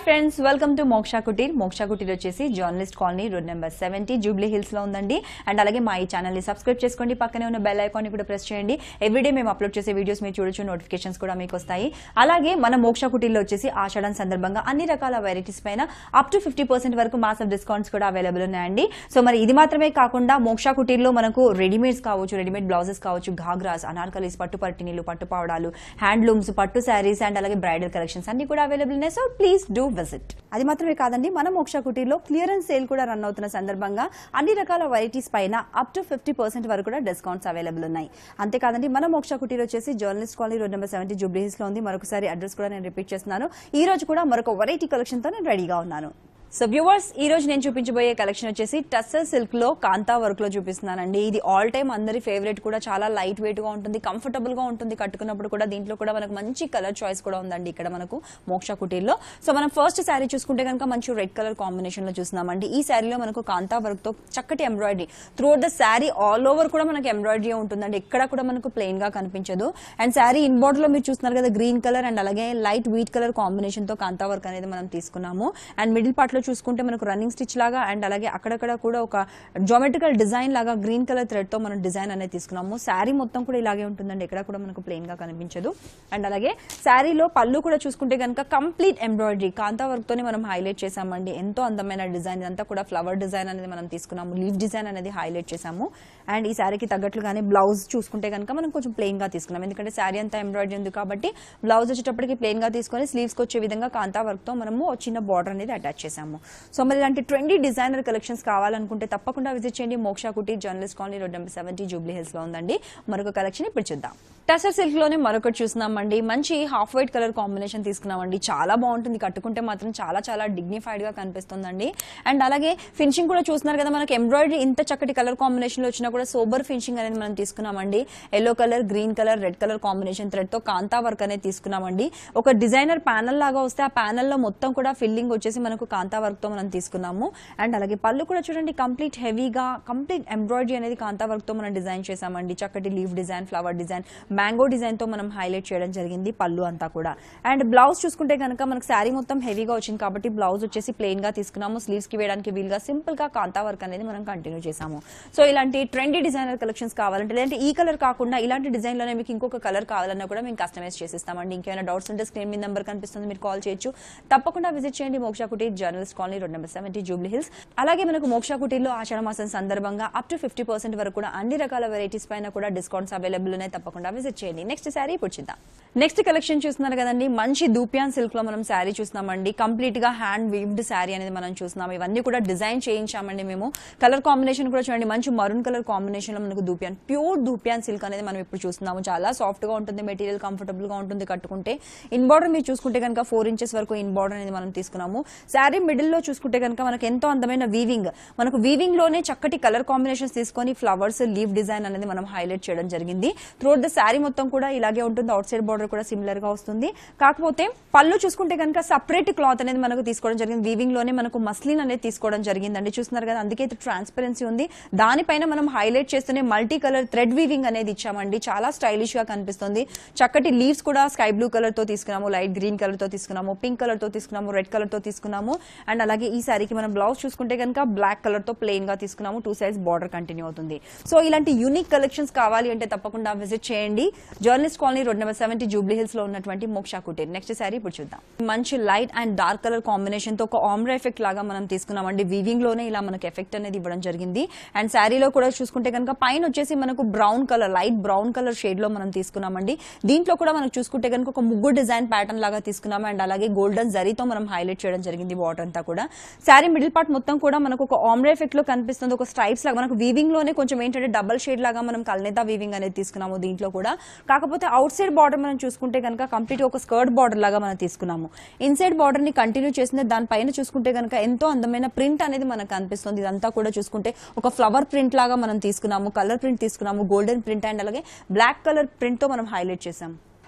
friends welcome to Moksha Kutir Moksha Kutir వచ్చేసి journalist colony road number seventy Jubilee Hills లో ఉందండి అండ్ అలాగే మా ఈ ఛానల్ ని సబ్స్క్రైబ్ చేసుకోండి పక్కనే ఉన్న బెల్ ఐకాన్ ని కూడా ప్రెస్ చేయండి ఎవ్రీడే మేము అప్లోడ్ చేసే వీడియోస్ మీరు చూడొచ్చు నోటిఫికేషన్స్ కూడా మీకు వస్తాయి అలాగే మన మోక్షా కుటీర్లో వచ్చేసి ఆషాఢం సందర్భంగా అన్ని రకాల వెరైటీస్ పైన అప్ టు ఫిఫ్టీ పర్సెంట్ వరకు మాసఫ్ డిస్కౌంట్స్ కూడా అవైలబుల్ ఉన్నాయండి సో మరి ఇది మాత్రమే కాకుండా మోక్షా కుటీర్లో మనకు రెడీమేడ్స్ కావచ్చు రెడీమేడ్ బ్లౌజెస్ కావచ్చు ఘాగ్రాస్ అనార్కలీస్ పట్టు పట్టినీలు పట్టు పావడాలు హ్యాండ్లూమ్స్ పట్టు శారీస్ అండ్ అలాగే బ్రైడల్ కలెక్షన్స్ అన్ని కూడా అవైలబుల్ ఉన్నాయి సో ప్లీజ్ డూ విజిట్ అది మాత్రమే కాదండి మన మోక్ష కుటీర్లో క్లియరెన్స్ సేల్ కూడా రన్ అవుతున్న సందర్భంగా అన్ని రకాల వెరైటీస్ పైన అప్ టు ఫిఫ్టీ పర్సెంట్ వరకు కూడా డిస్కౌంట్స్ అవైలబుల్ ఉన్నాయి అంతేకాదండి మన మోక్ష కుటీర్ వచ్చేసి journalist colony road number seventy Jubilee Hills లో ఉంది మరొకసారి అడ్రస్ కూడా నేను రిపీట్ చేస్తున్నాను ఈ రోజు కూడా మరొక వెరైటీ కలెక్షన్ తో నేను రెడీగా ఉన్నాను సో వ్యూవర్స్ ఈ రోజు నేను చూపించబోయే కలెక్షన్ వచ్చేసి టస్సర్ సిల్క్ లో కాంతా వర్క్ లో చూపిస్తున్నానండి ఇది ఆల్ టైమ్ అందరి ఫేవరెట్ కూడా చాలా లైట్ వెయిట్ గా ఉంటుంది కంఫర్టబుల్ గా ఉంటుంది కట్టుకున్నప్పుడు కూడా దీంట్లో కూడా మనకు మంచి కలర్ చాయిస్ కూడా ఉందండి ఇక్కడ మనకు మోక్ష కుటీర్లో సో మనం ఫస్ట్ శారీ చూసుకుంటే కనుక మంచి రెడ్ కలర్ కాంబినేషన్ లో చూస్తున్నామండి ఈ శారీలో మనకు కాంతా వర్క్ తో చక్కటి embroidery through the sari all over కూడా మనకు ఎంబ్రాయిడరీ ఉంటుందండి ఎక్కడ కూడా మనకు ప్లెయిన్ గా కనిపించదు అండ్ శారీ ఇన్ బార్డర్ లో మీరు చూస్తున్నారు కదా గ్రీన్ కలర్ అండ్ అలాగే లైట్ వీట్ కలర్ కాంబినేషన్ తో కాంతా వర్క్ అనేది మనం తీసుకున్నాము అండ్ మిడిల్ పార్ట్ లో చూసుకుంటే మనకు రన్నింగ్ స్టిచ్ లాగా అండ్ అలాగే అక్కడక్కడ కూడా ఒక జోమెట్రికల్ డిజైన్ లాగా గ్రీన్ కలర్ థ్రెడ్ తో మనం డిజైన్ అనేది తీసుకున్నాము శారీ మొత్తం కూడా ఇలాగే ఉంటుందండి ఎక్కడ కూడా మనకు ప్లెయిన్ గా కనిపించదు అండ్ అలాగే శారీలో పళ్ళు కూడా చూసుకుంటే కనుక కంప్లీట్ ఎంబ్రాయిడరీ కాంతా వర్క్ తోనే మనం హైలైట్ చేసామండి ఎంతో అందమైన డిజైన్ ఇదంతా కూడా ఫ్లవర్ డిజైన్ అనేది మనం తీసుకున్నాము లీవ్ డిజైన్ అనేది హైలైట్ చేసాము అండ్ ఈ శారీకి తగ్గట్లుగానే బ్లౌజ్ చూసుకుంటే కనుక మనం కొంచెం ప్లెయిన్ గా తీసుకున్నాం ఎందుకంటే శారీ అంతా ఎంబ్రాయిడరీ ఉంది కాబట్టి బ్లౌజ్ వచ్చేటప్పటికి ప్లెయిన్ గా తీసుకొని స్లీవ్స్ వచ్చే విధంగా కాంతా వర్క్ తో మనము ఒక చిన్న బార్డర్ అనేది అటాచ్ చేసాము సో మరి ఇలాంటి ట్రెండీ డిజైనర్ కలెక్షన్స్ కావాలనుకుంటే తప్పకుండా విజిట్ చేయండి Moksha Kutir journalist colony road number seventy Jubilee Hills లో ఉందండి మరొక కలెక్షన్ ఇప్పుడు చూద్దాం టసర్ సిల్క్ లోనే మరొకటి చూస్తున్నామండి మంచి హాఫ్ వైట్ కలర్ కాంబినేషన్ తీసుకున్నామండి చాలా బాగుంటుంది కట్టుకుంటే మాత్రం చాలా చాలా డిగ్నిఫైడ్ గా కనిపిస్తుందండి అండ్ అలాగే ఫినిషింగ్ కూడా చూస్తున్నారు కదా మనకి ఎంబ్రాయిడరీ ఇంత చక్కటి కలర్ కాంబినేషన్ లో వచ్చినా కూడా సోబర్ ఫినిషింగ్ అనేది మనం తీసుకున్నామండి yellow colour green colour red colour combination thread తో కాంతా వర్క్ అనేది తీసుకున్నామండి ఒక డిజైనర్ ప్యానల్ లాగా వస్తే ఆ ప్యానల్ లో మొత్తం కూడా ఫిల్లింగ్ వచ్చేసి మనకు కాంతా వర్క్ తో మనం తీసుకున్నాము అండ్ అలాగే పళ్ళు కూడా చూడండి కంప్లీట్ హెవీగా కంప్లీట్ ఎంబ్రాయిడరీ అనేది కాంతా వర్క్ తో మనం డిజైన్ చేసామండి చక్కటి leaf design flower design mango design తో మనం హైలైట్ చేయడం జరిగింది పళ్ళు అంతా కూడా అండ్ బ్లౌజ్ చూసుకుంటే కనుక మనకు శారీ మొత్తం హెవీగా వచ్చింది కాబట్టి బ్లౌజ్ వచ్చేసి ప్లెయిన్ గా తీసుకున్నాము స్లీవ్స్ కి వేయడానికి వీలుగా సింపుల్ గా కాంతా వర్క్ అనేది మనం కంటిన్యూ చేసాము సో ఇలాంటి ట్రెండీ డిజైనర్ కలెక్షన్స్ కావాలంటే లేదంటే ఈ కలర్ కాకుండా ఇలాంటి డిజైన్ లోనే మీకు ఇంకొక కలర్ కావాలన్నా కూడా మేము కస్టమైజ్ చేసిస్తామండి ఇంకేమైనా డౌట్స్ ఉంటే స్క్రీన్ మీద నెంబర్ కనిపిస్తుంది మీరు కాల్ చేయొచ్చు తప్పకుండా విజిట్ చేయండి Moksha Kutir journalist colony road number seventy Jubilee Hills అలాగే మనకు మోక్షా కుటీలో ఆషాఢ మాసం సందర్భంగా అప్ టు ఫిఫ్టీ పర్సెంట్ వరకు కూడా అన్ని రకాల వెరైటీస్ పైన కూడా డిస్కౌంట్స్ అవైలబుల్ ఉన్నాయి తప్పకుండా విజిట్ చేయండి నెక్స్ట్ శారీ ఇప్పుడు చూద్దాం నెక్స్ట్ కలెక్షన్ చూస్తున్నారు కదండి మంచి దూపియాన్ సిల్క్ లో మనం శారీ చూస్తున్నామండి కంప్లీట్ గా హ్యాండ్ వీవ్డ్ శారీ అనేది మనం చూస్తున్నాం ఇవన్నీ కూడా డిజైన్ చేయించామండి మేము కలర్ కాంబినేషన్ కూడా చూడండి మంచి మరూన్ కలర్ కాంబినేషన్ లో మనకు దూపియాన్ ప్యూర్ దూపియాన్ సిల్క్ అనేది మనం ఇప్పుడు చూస్తున్నాము చాలా సాఫ్ట్ గా ఉంటుంది మెటీరియల్ కంఫర్టబుల్ గా ఉంటుంది కట్టుకుంటే ఇన్ బార్డర్ మీరు చూసుకుంటే కనుక ఫోర్ ఇంచెస్ వరకు ఇన్ బార్డర్ అనేది మనం తీసుకున్నాము శారీ మిడిల్ లో చూసుకుంటే కనుక మనకు ఎంతో అందమైన వీవింగ్ మనకు వీవింగ్ లోనే చక్కటి కలర్ కాంబినేషన్స్ తీసుకొని ఫ్లవర్స్ లీవ్ డిజైన్ అనేది మనం హైలైట్ చేయడం జరిగింది త్రూఅవుట్ ద శారీ మొత్తం కూడా ఇలాగే ఉంటుంది అవుట్ సైడ్ బార్డర్ కూడా సిమిలర్ గా వస్తుంది కాకపోతే పళ్ళు చూసుకుంటే కనుక సపరేట్ క్లాత్ అనేది మనకు తీసుకోవడం జరిగింది వీవింగ్ లోనే మనకు మస్లిన్ అనేది తీసుకోవడం జరిగిందండి చూస్తున్నారు కదా అందుకే ట్రాన్స్పరెన్సీ ఉంది దానిపైన మనం హైలైట్ చేస్తూనే మల్టీ కలర్ థ్రెడ్ వీవింగ్ అనేది ఇచ్చామండి చాలా స్టైలిష్ గా కనిపిస్తుంది చక్కటి లీవ్స్ కూడా స్కై బ్లూ కలర్ తో తీసుకున్నాము లైట్ గ్రీన్ కలర్ తో తీసుకున్నాము పింక్ కలర్ తో తీసుకున్నాము రెడ్ కలర్ తో తీసుకున్నాము అండ్ అలాగే ఈ సారీకి మనం బ్లౌజ్ చూసుకుంటే కనుక బ్లాక్ కలర్ తో ప్లెయిన్ గా తీసుకున్నాము టూ సైడ్స్ బార్డర్ కంటిన్యూ అవుతుంది సో ఇలాంటి యూనిక్ కలెక్షన్స్ కావాలి అంటే తప్పకుండా విజిట్ చేయండి journalist colony road number seventy Jubilee Hills లో ఉన్నటువంటి మోక్షా కుటీర్ నెక్స్ట్ సారీ ఇప్పుడు చూద్దాం మంచి light and dark colour combination తో ఒక ఆమ్రా ఎఫెక్ట్ లాగా మనం తీసుకున్నామండి వీవింగ్ లోనే ఇలా మనకి ఎఫెక్ట్ అనేది ఇవ్వడం జరిగింది అండ్ శారీలో కూడా చూసుకుంటే కనుక పైన వచ్చేసి మనకు brown colour light brown colour shade లో మనం తీసుకున్నామండి దీంట్లో కూడా మనం చూసుకుంటే కనుక ఒక ముగ్గు డిజైన్ ప్యాటర్న్ లాగా తీసుకున్నాము అండ్ అలాగే గోల్డెన్ జరీతో మనం హైలైట్ చేయడం జరిగింది వాటర్ అంతా కూడా శారీ మిడిల్ పార్ట్ మొత్తం కూడా మనకు ఒక ఆమ్రా ఎఫెక్ట్ లో కనిపిస్తుంది ఒక స్ట్రైప్స్ లాగా మనకు వీవింగ్ లోనే కొంచెం ఏంటంటే డబల్ షేడ్ లాగా మనం కల్నేత వీవింగ్ అనేది తీసుకున్నాము దీంట్లో కూడా కాకపోతే అవుట్ సైడ్ బార్డర్ మనం చూసుకుంటే కనుక కంప్లీట్ ఒక స్కర్ట్ బార్డర్ లాగా మనం తీసుకున్నాము ఇన్సైడ్ బార్డర్ ని కంటిన్యూ చేసింది దానిపైన చూసుకుంటే కనుక ఎంతో అందమైన ప్రింట్ అనేది మనకు కనిపిస్తుంది ఇదంతా కూడా చూసుకుంటే ఒక ఫ్లవర్ ప్రింట్ లాగా మనం తీసుకున్నాము కలర్ ప్రింట్ తీసుకున్నాము గోల్డెన్ ప్రింట్ అండ్ అలాగే బ్లాక్ కలర్ ప్రింట్ తో మనం హైలైట్ చేసాము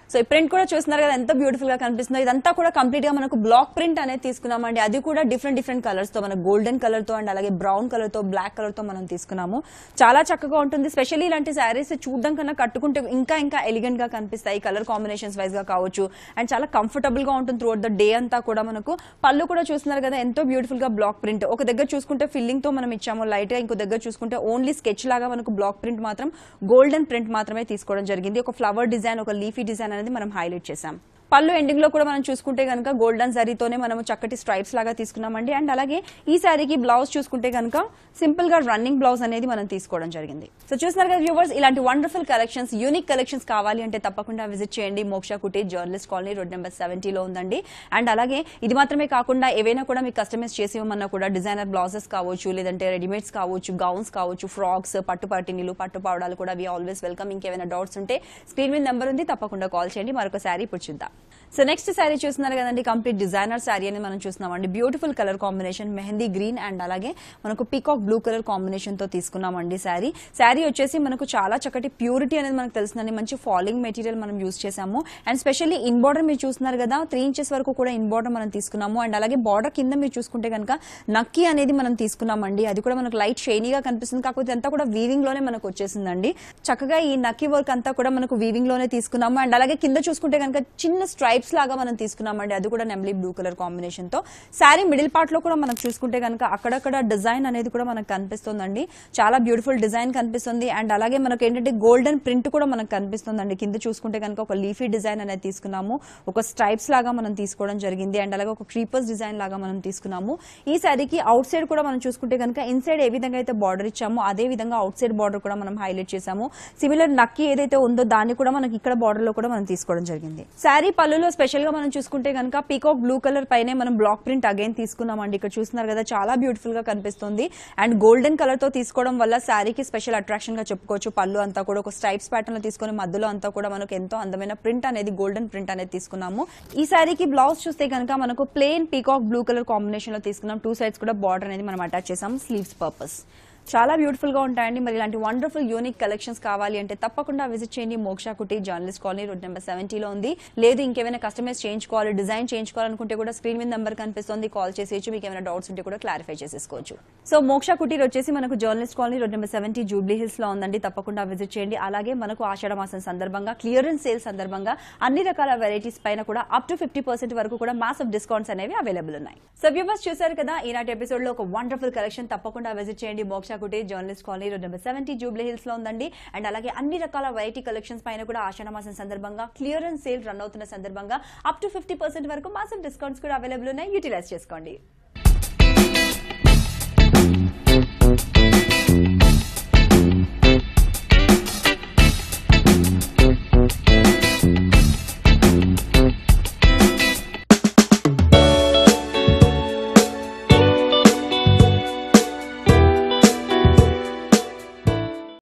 సో ఈ ప్రింట్ కూడా చూస్తున్నారు కదా ఎంత బ్యూటిఫుల్ గా కనిపిస్తుందో ఇదంతా కూడా కంప్లీట్ గా మనకు బ్లాక్ ప్రింట్ అనేది తీసుకున్నామండి అది కూడా డిఫరెంట్ డిఫరెంట్ కలర్స్ తో మన గోల్డెన్ కలర్ తో అండ్ అలాగే బ్రౌన్ కలర్ తో బ్లాక్ కలర్ తో మనం తీసుకున్నాము చాలా చక్కగా ఉంటుంది స్పెషల్లీ ఇలాంటి శారీస్ చూడడం కన్నా కట్టుకుంటే ఇంకా ఇంకా ఎలిగెంట్ గా కనిపిస్తాయి కలర్ కాంబినేషన్స్ వైజ్ గా కావచ్చు అండ్ చాలా కంఫర్టబుల్ గా ఉంటుంది త్రూ ద డే అంతా కూడా మనకు పళ్ళు కూడా చూస్తున్నారు కదా ఎంతో బ్యూటిఫుల్ గా బ్లాక్ ప్రింట్ ఒక దగ్గర చూసుకుంటే ఫిల్లింగ్ తో మనం ఇచ్చాము లైట్ గా ఇంకో దగ్గర చూసుకుంటే ఓన్లీ స్కెచ్ లాగా మనకు బ్లాక్ ప్రింట్ మాత్రం గోల్డెన్ ప్రింట్ మాత్రమే తీసుకోవడం జరిగింది ఒక ఫ్లవర్ డిజైన్ ఒక లీఫీ డిజైన్ అనేది మనం హైలైట్ చేసాం పళ్ళు ఎండింగ్ లో కూడా మనం చూసుకుంటే కనుక గోల్డెన్ జరీతోనే మనం చక్కటి స్ట్రైప్స్ లాగా తీసుకున్నామండి అండ్ అలాగే ఈ శారీకి బ్లౌజ్ చూసుకుంటే కనుక సింపుల్ గా రన్నింగ్ బ్లౌజ్ అనేది మనం తీసుకోవడం జరిగింది సో చూస్తున్నారు కదా వ్యూవర్స్ ఇలాంటి వండర్ఫుల్ కలెక్షన్స్ యూనిక్ కలెక్షన్స్ కావాలి అంటే తప్పకుండా విజిట్ చేయండి Moksha Kutir journalist colony road number సెవెంటీలో ఉందండి అండ్ అలాగే ఇది మాత్రమే కాకుండా ఏవైనా కూడా మీకు కస్టమైజ్ చేసి ఇవ్వమన్నా కూడా డిజైనర్ బ్లౌజెస్ కావచ్చు లేదంటే రెడీమేడ్స్ కావచ్చు గౌన్స్ కావచ్చు ఫ్రాక్స్ పట్టు పట్టినీలు పట్టు పావడాలు కూడా వి ఆల్వేస్ వెల్కమ్ ఇంకేమైనా డౌట్స్ ఉంటే స్క్రీన్ మీద నెంబర్ ఉంది తప్పకుండా కాల్ చేయండి మరొక శారీ ఇప్పుడు చూద్దాం సో నెక్స్ట్ శారీ చూస్తున్నారు కదండి కంప్లీట్ డిజైనర్ శారీ అని మనం చూస్తున్నామండి beautiful colour combination mehndi green and అలాగే మనకు పీకాక్ బ్లూ కలర్ కాంబినేషన్ తో తీసుకున్నామండి శారీ శారీ వచ్చేసి మనకు చాలా చక్కటి ప్యూరిటీ అనేది మనకు తెలుస్తుందండి మంచి ఫాలింగ్ మెటీరియల్ మనం యూస్ చేసాము అండ్ స్పెషల్లీ ఇన్ బార్డర్ మీరు చూస్తున్నారు కదా త్రీ ఇంచెస్ వరకు కూడా ఇన్ బార్డర్ మనం తీసుకున్నాము అండ్ అలాగే బార్డర్ కింద మీరు చూసుకుంటే కనుక నక్కీ అనేది మనం తీసుకున్నామండి అది కూడా మనకు లైట్ షైనీగా కనిపిస్తుంది కాకపోతే అంతా కూడా వీవింగ్ లోనే మనకు వచ్చేసిందండి చక్కగా ఈ నక్కీ వర్క్ అంతా కూడా మనకు వీవింగ్ లోనే తీసుకున్నాము అండ్ అలాగే కింద చూసుకుంటే కనుక చిన్న స్ట్రైప్స్ లాగా మనం తీసుకున్నామండి అది కూడా నెమ్లీ బ్లూ కలర్ కాంబినేషన్ తో శారీ మిడిల్ పార్ట్ లో కూడా మనం చూసుకుంటే కనుక అక్కడక్కడ డిజైన్ అనేది కూడా మనకు కనిపిస్తుందండి చాలా బ్యూటిఫుల్ డిజైన్ కనిపిస్తుంది అండ్ అలాగే మనకు ఏంటంటే గోల్డెన్ ప్రింట్ కూడా మనకు కనిపిస్తుందండి కింద చూసుకుంటే కనుక ఒక లీఫీ డిజైన్ అనేది తీసుకున్నాము ఒక స్ట్రైప్స్ లాగా మనం తీసుకోవడం జరిగింది అండ్ అలాగే ఒక క్రీపర్స్ డిజైన్ లాగా మనం తీసుకున్నాము ఈ శారీకి అవుట్ సైడ్ కూడా మనం చూసుకుంటే కనుక ఇన్సైడ్ ఏ విధంగా అయితే బార్డర్ ఇచ్చామో అదే విధంగా అవుట్ సైడ్ బార్డర్ కూడా మనం హైలైట్ చేసాము సిమిలర్ నక్కి ఏదైతే ఉందో దాన్ని కూడా మనకి ఇక్కడ బార్డర్ లో కూడా మనం తీసుకోవడం జరిగింది శారీ పళ్ళులో స్పెషల్ గా మనం చూసుకుంటే కనుక పీకాక్ బ్లూ కలర్ పైనే మనం బ్లాక్ ప్రింట్ అగైన్ తీసుకున్నామండి ఇక్కడ చూస్తున్నారు కదా చాలా బ్యూటిఫుల్ గా కనిపిస్తుంది అండ్ గోల్డెన్ కలర్ తో తీసుకోవడం వల్ల శారీకి స్పెషల్ అట్రాక్షన్ గా చెప్పుకోవచ్చు పళ్ళు అంతా కూడా ఒక స్ట్రైప్స్ ప్యాటర్న్ లో తీసుకొని మధ్యలో అంతా కూడా మనకు ఎంతో అందమైన ప్రింట్ అనేది గోల్డెన్ ప్రింట్ అనేది తీసుకున్నాము ఈ శారీకి బ్లౌజ్ చూస్తే కనుక మనకు plain peacock blue colour combination లో తీసుకున్నాం టూ సైడ్స్ కూడా బార్డర్ అనేది మనం అటాచ్ చేసాం స్లీవ్స్ పర్పస్ చాలా బ్యూటిఫుల్ గా ఉంటాయండి మరి ఇలాంటి వండర్ఫుల్ యూనిక్ కలెక్షన్స్ కావాలి అంటే తప్పకుండా విజిట్ చేయండి Moksha Kutir journalist colony road number సెవెంటీలో ఉంది లేదు ఇంకేమైనా కస్టమైజ్ చేయించుకోవాలి డిజైన్ చేయించుకోవాలనుకుంటే కూడా స్క్రీన్ మీద నెంబర్ కనిపిస్తుంది కాల్ చేసేయచ్చు మీకు ఏమైనా డౌట్స్ ఉంటే కూడా క్లారిఫై చేసేసుకోవచ్చు సో మోక్ష కుటీర్ వచ్చేసి మనకు journalist colony road number seventy Jubilee Hills లో ఉందండి తప్పకుండా విజిట్ చేయండి అలాగే మనకు ఆషాఢ మాసం సందర్భంగా క్లియరెన్స్ సేల్ సందర్భంగా అన్ని రకాల వెరైటీస్ పైన కూడా అప్ టు ఫిఫ్టీ పర్సెంట్ వరకు కూడా మాసివ్ డిస్కౌంట్స్ అనేవి అవైలబుల్ ఉన్నాయి సో వ్యూవర్స్ చూసారు కదా ఈనాటి ఎపిసోడ్ లో ఒక వండర్ఫుల్ కలెక్షన్ తప్పకుండా విజిట్ చేయండి Moksha Kutir journalist colony road number seventy Jubilee Hills లో ఉందండి అండ్ అలాగే అన్ని రకాల వెరైటీ కలెక్షన్స్ పైన కూడా ఆషాఢ మాసం సందర్భంగా క్లియరెన్స్ సేల్ రన్ అవుతున్న సందర్భంగా అప్ టు ఫిఫ్టీ పర్సెంట్ వరకు మాసివ్ డిస్కౌంట్స్ కూడా అవైలబుల్ ఉన్నాయి యూటిలైజ్ చేసుకోండి